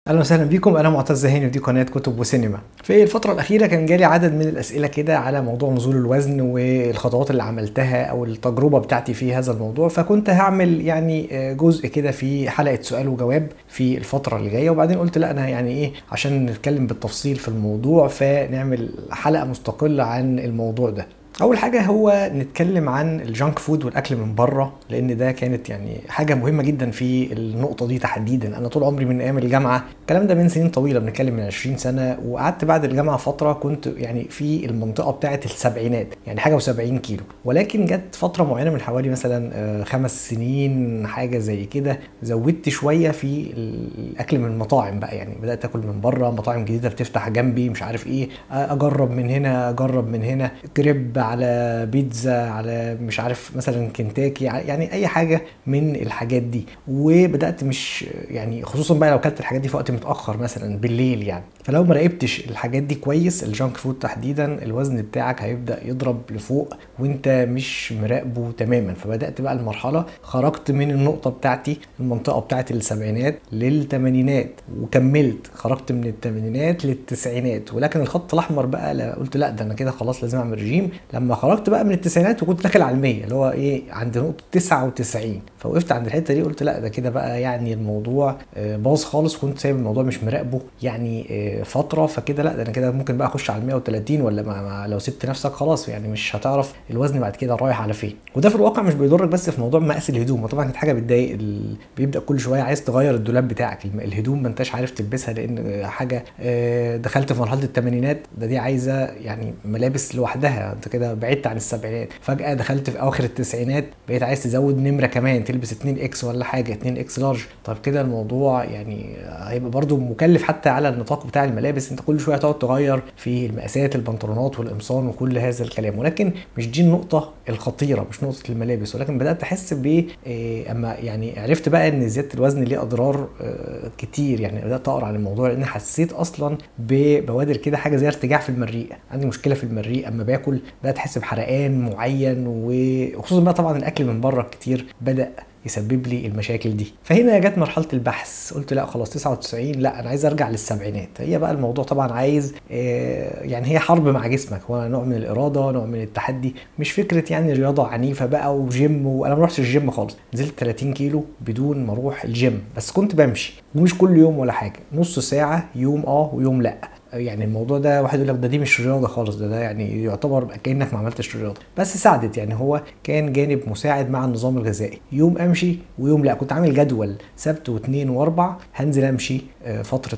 اهلا وسهلا بيكم انا معتز هاني ودي قناه كتب وسينما في الفتره الاخيره كان جالي عدد من الاسئله كده على موضوع نزول الوزن والخطوات اللي عملتها او التجربه بتاعتي في هذا الموضوع فكنت هعمل يعني جزء كده في حلقه سؤال وجواب في الفتره اللي جايه وبعدين قلت لا انا يعني ايه عشان نتكلم بالتفصيل في الموضوع فنعمل حلقه مستقله عن الموضوع ده اول حاجه هو نتكلم عن الجانك فود والاكل من بره لان ده كانت يعني حاجه مهمه جدا في النقطه دي تحديدا انا طول عمري من ايام الجامعه الكلام ده من سنين طويله بنتكلم من 20 سنه وقعدت بعد الجامعه فتره كنت يعني في المنطقه بتاعه السبعينات يعني حاجه و70 كيلو ولكن جت فتره معينه من حوالي مثلا خمس سنين حاجه زي كده زودت شويه في الاكل من المطاعم بقى يعني بدات اكل من بره مطاعم جديده بتفتح جنبي مش عارف ايه اجرب من هنا اجرب من هنا كريب على بيتزا على مش عارف مثلا كنتاكي يعني اي حاجه من الحاجات دي وبدات مش يعني خصوصا بقى لو اكلت الحاجات دي في وقت متاخر مثلا بالليل يعني فلو ما راقبتش الحاجات دي كويس الجانك فود تحديدا الوزن بتاعك هيبدا يضرب لفوق وانت مش مراقبه تماما فبدات بقى المرحله خرجت من النقطه بتاعتي المنطقه بتاعت السبعينات للثمانينات وكملت خرجت من الثمانينات للتسعينات ولكن الخط الاحمر بقى قلت لا ده انا كده خلاص لازم اعمل رجيم لما خرجت بقى من التسعينات وكنت داخل على المية اللي هو ايه عند نقطه 99 فوقفت عند الحته دي قلت لا ده كده بقى يعني الموضوع باظ خالص كنت سايب الموضوع مش مراقبه يعني فتره فكده لا ده انا كده ممكن بقى اخش على 130 ولا ما ما لو سبت نفسك خلاص يعني مش هتعرف الوزن بعد كده رايح على فين وده في الواقع مش بيضرك بس في موضوع مقاس الهدوم طبعا كانت حاجه بتضايق ال... بيبدا كل شويه عايز تغير الدولاب بتاعك الهدوم ما انتش عارف تلبسها لان حاجه دخلت في مرحله الثمانينات ده دي عايزه يعني ملابس لوحدها انت كده بعدت عن السبعينات فجاه دخلت في اواخر التسعينات بقيت عايز تزود نمره كمان تلبس 2 اكس ولا حاجه 2 اكس لارج طب كده الموضوع يعني هيبقى برده مكلف حتى على النطاق بتاع الملابس انت كل شويه تقعد تغير في المقاسات البنطلونات والقمصان وكل هذا الكلام ولكن مش دي النقطه الخطيره مش نقطه الملابس ولكن بدات احس ب إيه اما يعني عرفت بقى ان زياده الوزن ليه اضرار آه كتير يعني بدات اقرا عن الموضوع لان حسيت اصلا ببوادر كده حاجه زي ارتجاع في المريء عندي مشكله في المريء اما باكل بدات احس بحرقان معين وخصوصا بقى طبعا الاكل من بره كتير بدا يسبب لي المشاكل دي فهنا جت مرحله البحث قلت لا خلاص 99 لا انا عايز ارجع للسبعينات هي بقى الموضوع طبعا عايز آه يعني هي حرب مع جسمك هو نوع من الاراده نوع من التحدي مش فكره يعني رياضه عنيفه بقى وجيم وانا ما رحتش الجيم خالص نزلت 30 كيلو بدون ما اروح الجيم بس كنت بمشي ومش كل يوم ولا حاجه نص ساعه يوم اه ويوم لا يعني الموضوع ده واحد يقول لك ده دي مش رياضه خالص ده, ده يعني يعتبر كانك ما عملتش رياضه بس ساعدت يعني هو كان جانب مساعد مع النظام الغذائي يوم امشي ويوم لا كنت عامل جدول سبت واثنين واربع هنزل امشي فتره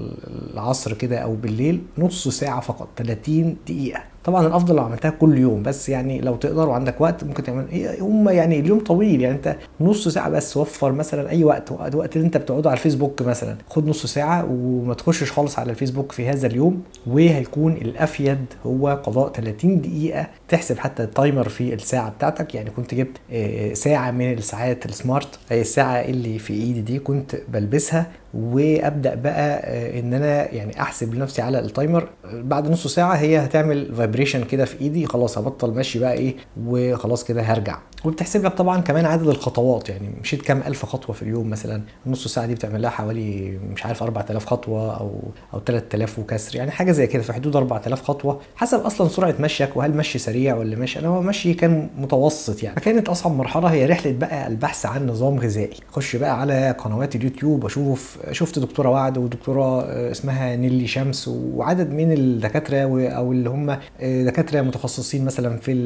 العصر كده او بالليل نص ساعه فقط 30 دقيقه طبعا الافضل لو عملتها كل يوم بس يعني لو تقدر وعندك وقت ممكن تعمل ايه هم يعني اليوم طويل يعني انت نص ساعه بس وفر مثلا اي وقت الوقت اللي انت بتقعده على الفيسبوك مثلا خد نص ساعه وما تخشش خالص على الفيسبوك في هذا اليوم وهيكون الافيد هو قضاء 30 دقيقه تحسب حتى التايمر في الساعه بتاعتك يعني كنت جبت ساعه من الساعات السمارت هي الساعه اللي في ايدي دي كنت بلبسها وابدا بقى ان انا يعني احسب لنفسي على التايمر بعد نص ساعه هي هتعمل فايبريشن كده في ايدي خلاص هبطل ماشي بقى ايه وخلاص كده هرجع وبتحسب لك طبعا كمان عدد الخطوات يعني مشيت كام الف خطوه في اليوم مثلا النص ساعه دي بتعمل لها حوالي مش عارف 4000 خطوه او او 3000 وكسر يعني حاجه زي كده في حدود 4000 خطوه حسب اصلا سرعه مشيك وهل مشي سريع ولا ماشي انا هو مشي كان متوسط يعني فكانت اصعب مرحله هي رحله بقى البحث عن نظام غذائي خش بقى على قنوات اليوتيوب واشوف شفت دكتوره وعد ودكتوره اسمها نيلي شمس وعدد من الدكاتره او اللي هم دكاتره متخصصين مثلا في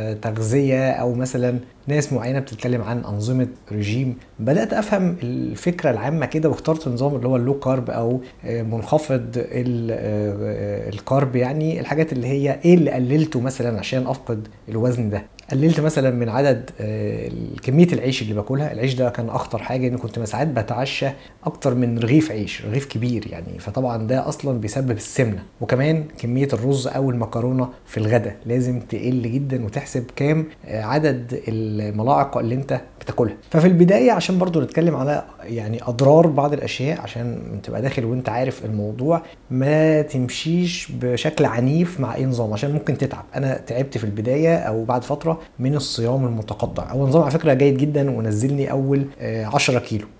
التغذيه او مثلا ناس معينه بتتكلم عن انظمه رجيم بدات افهم الفكره العامه كده واخترت نظام اللي هو اللو كارب او منخفض الكارب يعني الحاجات اللي هي ايه اللي قللته مثلا عشان افقد الوزن ده قللت مثلا من عدد كميه العيش اللي باكلها العيش ده كان اخطر حاجه ان كنت ساعات بتعشى اكتر من رغيف عيش رغيف كبير يعني فطبعا ده اصلا بيسبب السمنه وكمان كميه الرز او المكرونه في الغداء لازم تقل جدا وتحسب كام عدد الملاعق اللي انت بتاكلها ففي البدايه عشان برضو نتكلم على يعني اضرار بعض الاشياء عشان تبقى داخل وانت عارف الموضوع ما تمشيش بشكل عنيف مع اي نظام عشان ممكن تتعب انا تعبت في البدايه او بعد فتره من الصيام المتقطع هو نظام على فكره جيد جدا ونزلني اول 10 كيلو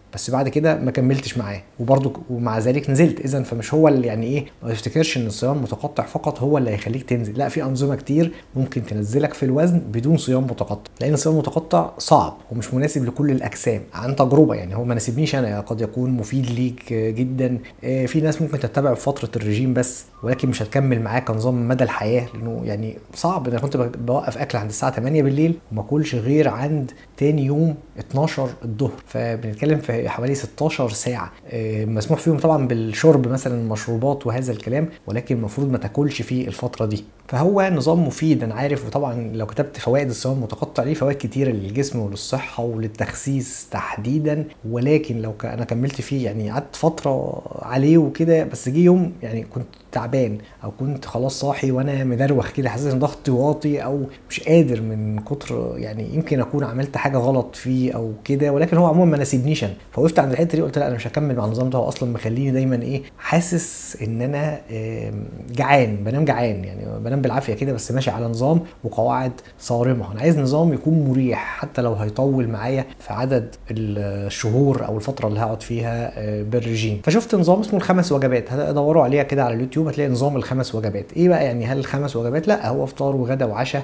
بس بعد كده ما كملتش معاه وبرضه ومع ذلك نزلت اذا فمش هو اللي يعني ايه ما تفتكرش ان الصيام متقطع فقط هو اللي هيخليك تنزل لا في انظمه كتير ممكن تنزلك في الوزن بدون صيام متقطع لان الصيام المتقطع صعب ومش مناسب لكل الاجسام عن تجربه يعني هو ما ناسبنيش انا قد يكون مفيد ليك جدا في ناس ممكن تتبع فتره الرجيم بس ولكن مش هتكمل معاه كنظام مدى الحياه لانه يعني صعب انا كنت بوقف اكل عند الساعه 8 بالليل وما اكلش غير عند تاني يوم 12 الظهر فبنتكلم في حوالي 16 ساعه مسموح فيهم طبعا بالشرب مثلا المشروبات وهذا الكلام ولكن المفروض ما تاكلش في الفتره دي فهو نظام مفيد انا عارف وطبعا لو كتبت فوائد الصيام المتقطع ليه فوائد كتيره للجسم وللصحه وللتخسيس تحديدا ولكن لو انا كملت فيه يعني قعدت فتره عليه وكده بس جه يوم يعني كنت تعبان او كنت خلاص صاحي وانا مدروخ كده حاسس ان ضغطي واطي او مش قادر من كتر يعني يمكن اكون عملت حاجه غلط فيه او كده ولكن هو عموما ما ناسبنيش انا فوقفت عند الحته دي قلت لا انا مش هكمل مع النظام ده هو اصلا مخليني دايما ايه حاسس ان انا جعان بنام جعان يعني بنام بالعافيه كده بس ماشي على نظام وقواعد صارمه انا عايز نظام يكون مريح حتى لو هيطول معايا في عدد الشهور او الفتره اللي هقعد فيها بالرجيم فشفت نظام اسمه الخمس وجبات هدوروا عليها كده على اليوتيوب هتلاقي نظام الخمس وجبات ايه بقى يعني هل الخمس وجبات لا هو فطار وغدا وعشاء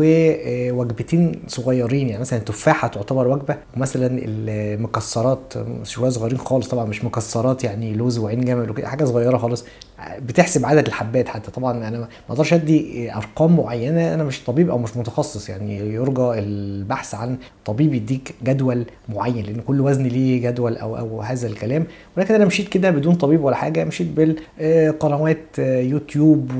ووجبتين صغيرين يعني مثلا التفاحه تعتبر وجبه ومثلا المكسرات شويه صغيرين خالص طبعا مش مكسرات يعني لوز وعين جمل وكده حاجه صغيره خالص بتحسب عدد الحبات حتى طبعا انا ما اقدرش ادي ارقام معينه انا مش طبيب او مش متخصص يعني يرجى البحث عن طبيب يديك جدول معين لان كل وزن ليه جدول او او هذا الكلام ولكن انا مشيت كده بدون طبيب ولا حاجه مشيت بالقنوات يوتيوب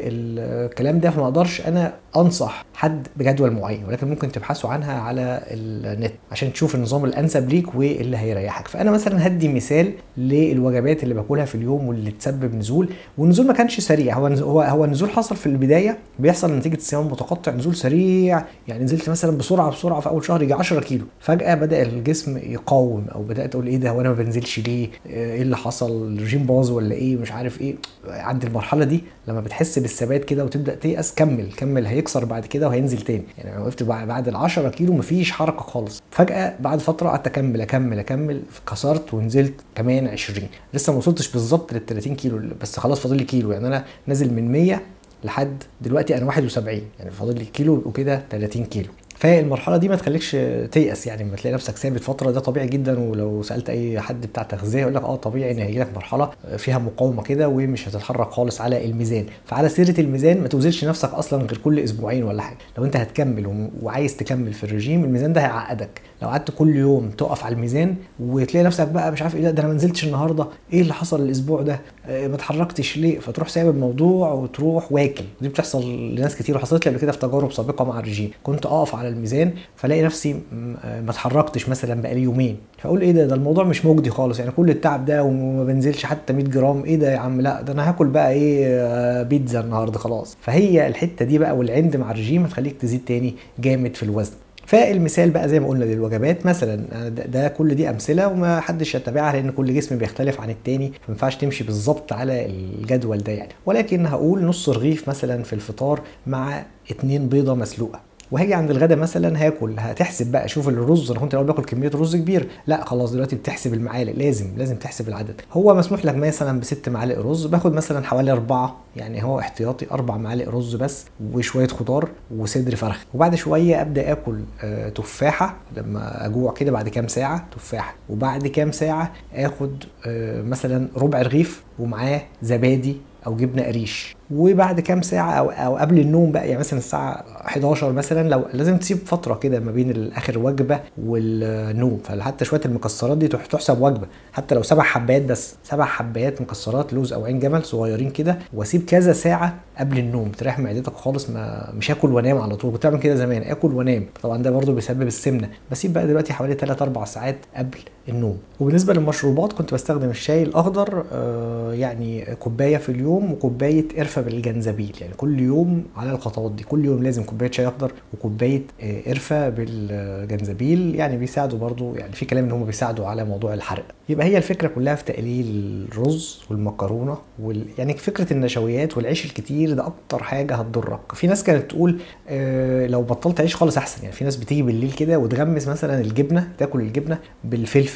والكلام ده فما اقدرش انا انصح حد بجدول معين ولكن ممكن تبحثوا عنها على النت عشان تشوف النظام الانسب ليك واللي هيريحك فانا مثلا هدي مثال للوجبات اللي باكلها في اليوم واللي تسبب نزول والنزول ما كانش سريع هو هو هو النزول حصل في البدايه بيحصل نتيجه الصيام المتقطع نزول سريع يعني نزلت مثلا بسرعه بسرعه في اول شهر يجي 10 كيلو فجاه بدا الجسم يقاوم او بدات اقول ايه ده وانا ما بنزلش ليه ايه اللي حصل الرجيم باظ ولا ايه مش عارف ايه عند المرحله دي لما بتحس بالثبات كده وتبدا تيأس كمل كمل هيكسر بعد كده وهينزل تاني يعني انا وقفت بعد ال 10 كيلو مفيش حركه خالص فجاه بعد فتره قعدت اكمل اكمل اكمل كسرت ونزلت كمان 20 لسه ما وصلتش بالظبط لل 30 كيلو بس خلاص فاضل لي كيلو يعني انا نازل من 100 لحد دلوقتي انا 71 يعني فاضل لي كيلو يبقوا كده 30 كيلو فالمرحله دي ما تخليكش تيأس يعني لما تلاقي نفسك ثابت فتره ده طبيعي جدا ولو سالت اي حد بتاع تغذيه يقول لك اه طبيعي ان هيجي لك مرحله فيها مقاومه كده ومش هتتحرك خالص على الميزان فعلى سيره الميزان ما توزنش نفسك اصلا غير كل اسبوعين ولا حاجه لو انت هتكمل وعايز تكمل في الرجيم الميزان ده هيعقدك لو قعدت كل يوم تقف على الميزان وتلاقي نفسك بقى مش عارف ايه ده انا ما نزلتش النهارده ايه اللي حصل الاسبوع ده آه ما اتحركتش ليه فتروح سايب الموضوع وتروح واكل دي بتحصل لناس كتير وحصلت لي قبل كده في تجارب سابقه مع الرجيم كنت اقف على الميزان فلاقي نفسي ما اتحركتش مثلا بقالي يومين فاقول ايه ده ده الموضوع مش مجدي خالص يعني كل التعب ده وما بنزلش حتى 100 جرام ايه ده يا عم لا ده انا هاكل بقى ايه بيتزا النهارده خلاص فهي الحته دي بقى والعند مع الرجيم هتخليك تزيد تاني جامد في الوزن فالمثال بقى زي ما قلنا للوجبات مثلا ده, ده كل دي امثله وما حدش يتبعها لان كل جسم بيختلف عن التاني فما ينفعش تمشي بالظبط على الجدول ده يعني ولكن هقول نص رغيف مثلا في الفطار مع اتنين بيضه مسلوقه وهاجي عند الغدا مثلا هاكل هتحسب بقى شوف الرز انا كنت الاول باكل كميه رز كبير لا خلاص دلوقتي بتحسب المعالق لازم لازم تحسب العدد هو مسموح لك مثلا بست معالق رز باخد مثلا حوالي اربعه يعني هو احتياطي اربع معالق رز بس وشويه خضار وصدر فرخ وبعد شويه ابدا اكل آه تفاحه لما اجوع كده بعد كام ساعه تفاحه وبعد كام ساعه اخد آه مثلا ربع رغيف ومعاه زبادي او جبنه قريش وبعد كام ساعه او او قبل النوم بقى يعني مثلا الساعه 11 مثلا لو لازم تسيب فتره كده ما بين اخر وجبه والنوم فحتى شويه المكسرات دي تحسب وجبه حتى لو سبع حبات بس سبع حبات مكسرات لوز او عين جمل صغيرين كده واسيب كذا ساعه قبل النوم تريح معدتك خالص ما مش اكل وانام على طول كنت بعمل كده زمان اكل وانام طبعا ده برضو بيسبب السمنه بسيب بقى دلوقتي حوالي 3 4 ساعات قبل النوم وبالنسبه للمشروبات كنت بستخدم الشاي الاخضر آه يعني كوبايه في اليوم وكوبايه قرفه بالجنزبيل يعني كل يوم على الخطوات دي كل يوم لازم كوبايه شاي اخضر وكوبايه آه قرفه بالجنزبيل يعني بيساعدوا برضو يعني في كلام ان هم بيساعدوا على موضوع الحرق يبقى هي الفكره كلها في تقليل الرز والمكرونه وال... يعني فكره النشويات والعيش الكتير ده اكتر حاجه هتضرك في ناس كانت تقول آه لو بطلت عيش خالص احسن يعني في ناس بتيجي بالليل كده وتغمس مثلا الجبنه تاكل الجبنه بالفلفل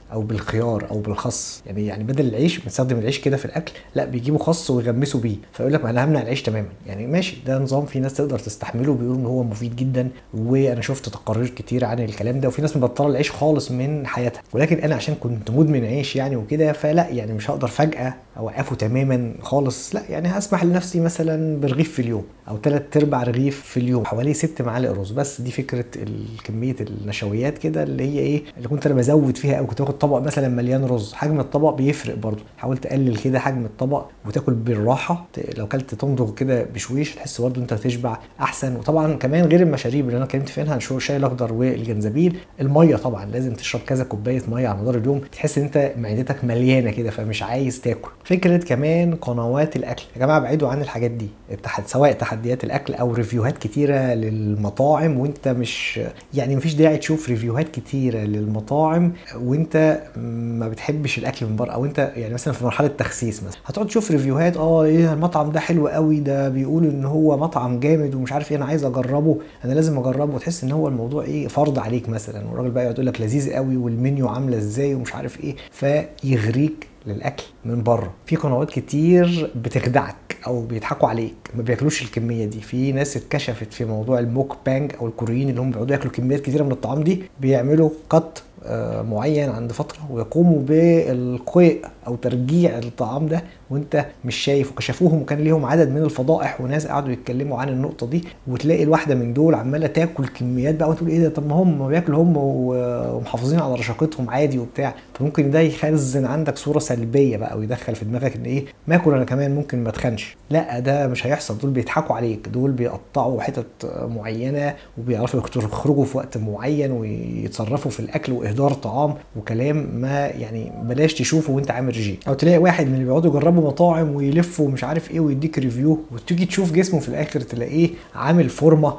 او بالخيار او بالخس يعني يعني بدل العيش بنستخدم العيش كده في الاكل لا بيجيبوا خس ويغمسوا بيه فيقول لك ما انا همنع العيش تماما يعني ماشي ده نظام في ناس تقدر تستحمله بيقولوا ان هو مفيد جدا وانا شفت تقارير كتير عن الكلام ده وفي ناس مبطله العيش خالص من حياتها ولكن انا عشان كنت مدمن عيش يعني وكده فلا يعني مش هقدر فجاه اوقفه تماما خالص لا يعني هسمح لنفسي مثلا برغيف في اليوم او ثلاث ارباع رغيف في اليوم حوالي ست معالق رز بس دي فكره كميه النشويات كده اللي هي ايه اللي كنت انا بزود فيها او كنت باخد طبق مثلا مليان رز حجم الطبق بيفرق برضه حاول تقلل كده حجم الطبق وتاكل بالراحه لو كلت تمضغ كده بشويش تحس برضه انت هتشبع احسن وطبعا كمان غير المشاريب اللي انا اتكلمت فيها الشاي الاخضر والجنزبيل الميه طبعا لازم تشرب كذا كوبايه ميه على مدار اليوم تحس ان انت معدتك مليانه كده فمش عايز تاكل فكره كمان قنوات الاكل يا جماعه ابعدوا عن الحاجات دي التحد سواء تحديات الاكل او ريفيوهات كتيره للمطاعم وانت مش يعني مفيش داعي تشوف ريفيوهات كتيره للمطاعم وانت ما بتحبش الاكل من بره او انت يعني مثلا في مرحله تخسيس مثلا هتقعد تشوف ريفيوهات اه ايه المطعم ده حلو قوي ده بيقول ان هو مطعم جامد ومش عارف ايه انا عايز اجربه انا لازم اجربه وتحس ان هو الموضوع ايه فرض عليك مثلا والراجل بقى يقعد يقول لك لذيذ قوي والمنيو عامله ازاي ومش عارف ايه فيغريك للاكل من بره في قنوات كتير بتخدعك او بيضحكوا عليك ما بياكلوش الكميه دي في ناس اتكشفت في موضوع الموك بانج او الكوريين اللي هم بيقعدوا ياكلوا كميات كتيره من الطعام دي بيعملوا قط معين عند فتره ويقوموا بالقيء او ترجيع الطعام ده وانت مش شايف وكشفوهم وكان ليهم عدد من الفضائح وناس قعدوا يتكلموا عن النقطه دي وتلاقي الواحده من دول عماله تاكل كميات بقى وتقول ايه ده طب ما هم بياكلوا هم ومحافظين على رشاقتهم عادي وبتاع فممكن ده يخزن عندك صوره سلبيه بقى ويدخل في دماغك ان ايه ما اكل انا كمان ممكن ما اتخنش لا ده مش هيحصل دول بيضحكوا عليك دول بيقطعوا حتت معينه وبيعرفوا يخرجوا في وقت معين ويتصرفوا في الاكل واهدار طعام وكلام ما يعني بلاش تشوفه وانت عامل ريجيم او تلاقي واحد من اللي بيقعدوا يجربوا مطاعم ويلفوا ومش عارف ايه ويديك ريفيو وتيجي تشوف جسمه في الاخر تلاقيه عامل فورمه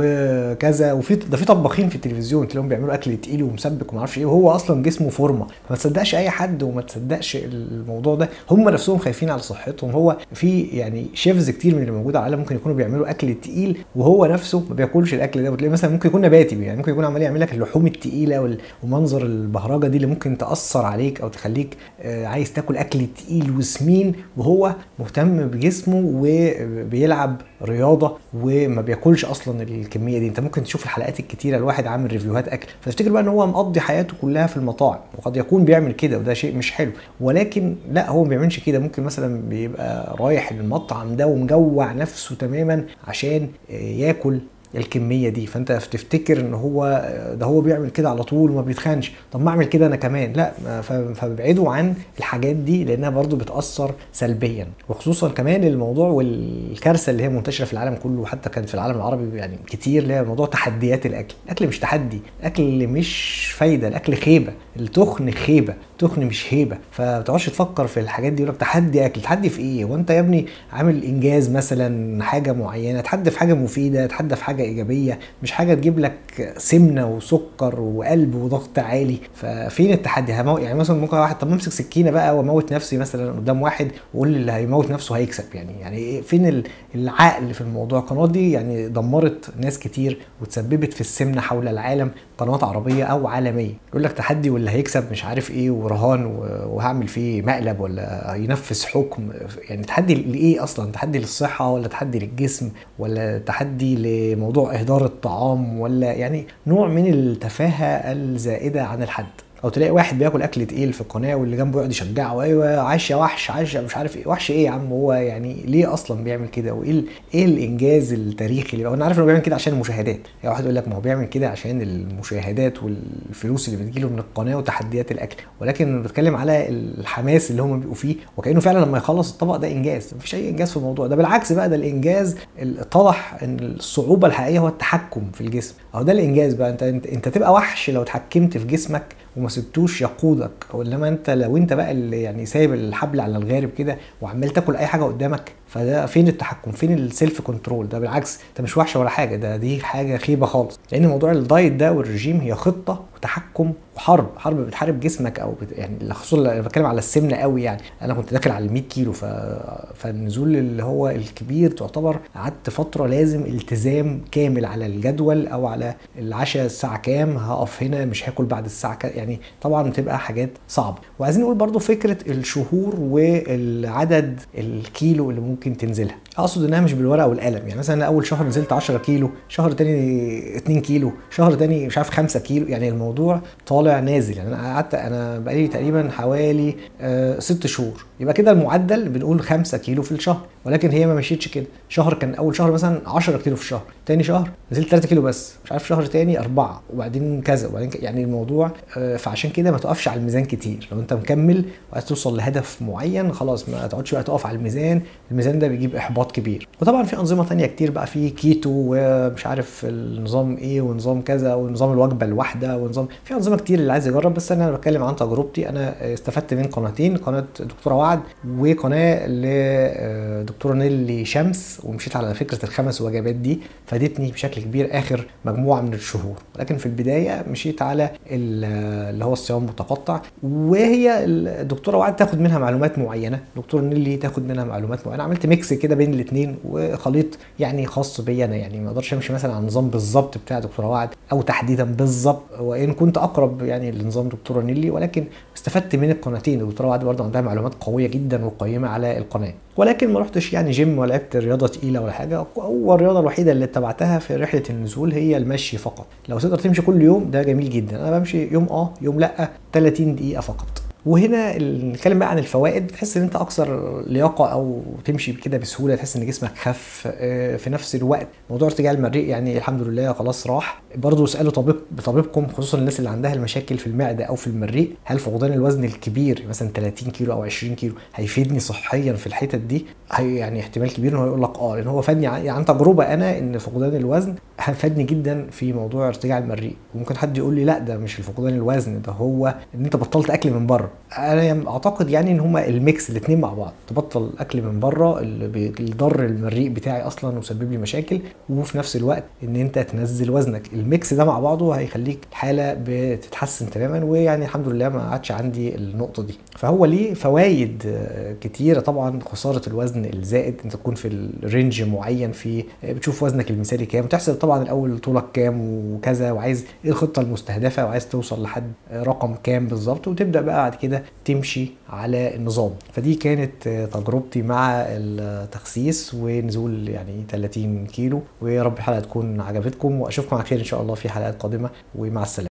وكذا وفي ده في طباخين في التلفزيون تلاقيهم بيعملوا اكل تقيل ومسبك وما اعرفش ايه وهو اصلا جسمه فورمه فما تصدقش اي حد وما تصدقش الموضوع ده هم نفسهم خايفين على صحتهم هو في يعني شيفز كتير من اللي موجود على العالم ممكن يكونوا بيعملوا اكل تقيل وهو نفسه ما بياكلش الاكل ده وتلاقيه مثلا ممكن يكون نباتي يعني ممكن يكون عمال يعمل لك اللحوم التقيله ومنظر البهرجه دي اللي ممكن تاثر عليك او تخليك عايز تاكل اكل تقيل وسمين وهو مهتم بجسمه وبيلعب رياضه وما بياكلش اصلا الكميه دي انت ممكن تشوف الحلقات الكتيره الواحد عامل ريفيوهات اكل فتفتكر بقى ان هو مقضي حياته كلها في المطاعم وقد يكون بيعمل كده وده شيء مش حلو ولكن لا هو ما بيعملش كده ممكن مثلا بيبقى رايح المطعم ده ومجوع نفسه تماما عشان ياكل الكميه دي فانت تفتكر ان هو ده هو بيعمل كده على طول وما بيتخنش طب ما اعمل كده انا كمان لا فابعدوا عن الحاجات دي لانها برضو بتاثر سلبيا وخصوصا كمان الموضوع والكارثه اللي هي منتشره في العالم كله وحتى كانت في العالم العربي يعني كتير اللي هي موضوع تحديات الاكل الاكل مش تحدي الاكل مش فايده الاكل خيبه التخن خيبه تخن مش هيبه فما تقعدش تفكر في الحاجات دي يقول لك تحدي اكل تحدي في ايه وانت يا ابني عامل انجاز مثلا حاجه معينه تحدي في حاجه مفيده تحدي في حاجه ايجابيه مش حاجه تجيب لك سمنه وسكر وقلب وضغط عالي ففين التحدي همو... يعني مثلا ممكن واحد طب امسك سكينه بقى واموت نفسي مثلا قدام واحد واقول اللي هيموت نفسه هيكسب يعني يعني فين العقل في الموضوع القنوات دي يعني دمرت ناس كتير وتسببت في السمنه حول العالم قنوات عربيه او عالميه يقول لك تحدي واللي هيكسب مش عارف ايه ورهان وهعمل فيه مقلب ولا ينفذ حكم يعني تحدي لايه اصلا تحدي للصحه ولا تحدي للجسم ولا تحدي لموضوع اهدار الطعام ولا يعني نوع من التفاهه الزائده عن الحد او تلاقي واحد بياكل اكل تقيل في القناه واللي جنبه يقعد يشجعه ايوه عاش يا وحش عاش مش عارف ايه وحش ايه يا عم هو يعني ليه اصلا بيعمل كده وايه ايه الانجاز التاريخي اللي انا عارف انه بيعمل كده عشان المشاهدات يعني واحد يقول لك ما هو بيعمل كده عشان المشاهدات والفلوس اللي بتجيله من القناه وتحديات الاكل ولكن بتكلم على الحماس اللي هم بيبقوا فيه وكانه فعلا لما يخلص الطبق ده انجاز مفيش اي انجاز في الموضوع ده بالعكس بقى ده الانجاز اتضح ان الصعوبه الحقيقيه هو التحكم في الجسم او ده الانجاز بقى انت انت, انت تبقى وحش لو اتحكمت في جسمك وما سبتوش يقودك او انما انت لو انت بقى اللي يعني سايب الحبل على الغارب كده وعمال تاكل اي حاجه قدامك فده فين التحكم فين السيلف كنترول ده بالعكس انت مش وحشه ولا حاجه ده دي حاجه خيبه خالص لان موضوع الدايت ده والرجيم هي خطه وتحكم حرب حرب بتحارب جسمك او بت... يعني خصوصا انا بتكلم على السمنه قوي يعني انا كنت داخل على ال 100 كيلو ف... فالنزول اللي هو الكبير تعتبر قعدت فتره لازم التزام كامل على الجدول او على العشاء الساعه كام هقف هنا مش هاكل بعد الساعه كام يعني طبعا بتبقى حاجات صعبه وعايزين نقول برضو فكره الشهور والعدد الكيلو اللي ممكن تنزلها اقصد انها مش بالورقه والقلم يعني مثلا اول شهر نزلت 10 كيلو شهر تاني 2 كيلو شهر تاني مش عارف 5 كيلو يعني الموضوع طالع نازل يعني انا قعدت انا بقالي تقريبا حوالي آه ست شهور يبقى كده المعدل بنقول 5 كيلو في الشهر ولكن هي ما مشيتش كده شهر كان اول شهر مثلا 10 كيلو في الشهر تاني شهر نزلت 3 كيلو بس مش عارف شهر تاني 4 وبعدين كذا وبعدين ك... يعني الموضوع آه فعشان كده ما تقفش على الميزان كتير لو انت مكمل وعايز توصل لهدف معين خلاص ما تقعدش بقى تقف على الميزان الميزان ده بيجيب احباط كبير وطبعا في انظمه تانية كتير بقى في كيتو ومش عارف النظام ايه ونظام كذا ونظام الوجبه الواحده ونظام في انظمه كتير اللي عايز يجرب بس انا بتكلم عن تجربتي انا استفدت من قناتين قناه دكتوره وعد وقناه لدكتوره نيلي شمس ومشيت على فكره الخمس وجبات دي فادتني بشكل كبير اخر مجموعه من الشهور ولكن في البدايه مشيت على اللي هو الصيام المتقطع وهي الدكتوره وعد تاخد منها معلومات معينه دكتور نيلي تاخد منها معلومات معينه عملت ميكس كده بين الاثنين وخليط يعني خاص بيا انا يعني ما اقدرش امشي مثلا على النظام بالظبط بتاع دكتوره وعد او تحديدا بالظبط وان كنت اقرب يعني لنظام دكتوره نيلي ولكن استفدت من القناتين الدكتوره وعد برضه عندها معلومات قويه جدا وقيمه على القناه ولكن ما رحتش يعني جيم ولا لعبت رياضه تقيله ولا حاجه هو الرياضه الوحيده اللي اتبعتها في رحله النزول هي المشي فقط لو تقدر تمشي كل يوم ده جميل جدا انا بمشي يوم اه يوم لا 30 دقيقه فقط وهنا نتكلم بقى عن الفوائد بتحس ان انت اكثر لياقه او تمشي كده بسهوله تحس ان جسمك خف في نفس الوقت موضوع ارتجاع المريء يعني الحمد لله خلاص راح برضه اسالوا طبيب بطبيبكم خصوصا الناس اللي عندها المشاكل في المعده او في المريء هل فقدان الوزن الكبير مثلا 30 كيلو او 20 كيلو هيفيدني صحيا في الحتت دي هي يعني احتمال كبير ان هو يقول لك اه لان هو فادني عن يعني تجربه انا ان فقدان الوزن فادني جدا في موضوع ارتجاع المريء وممكن حد يقول لي لا ده مش الفقدان الوزن ده هو ان انت بطلت اكل من بره انا اعتقد يعني ان هما الميكس الاثنين مع بعض تبطل اكل من بره اللي بيضر المريء بتاعي اصلا وسبب لي مشاكل وفي نفس الوقت ان انت تنزل وزنك الميكس ده مع بعضه هيخليك الحاله بتتحسن تماما ويعني الحمد لله ما عادش عندي النقطه دي فهو ليه فوائد كتيره طبعا خساره الوزن الزائد انت تكون في الرينج معين في بتشوف وزنك المثالي كام وتحسب طبعا الاول طولك كام وكذا وعايز ايه الخطه المستهدفه وعايز توصل لحد رقم كام بالظبط وتبدا بقى بعد كده تمشي على النظام فدي كانت تجربتي مع التخسيس ونزول يعني 30 كيلو ويا رب الحلقه تكون عجبتكم واشوفكم على خير ان شاء الله في حلقات قادمه ومع السلامه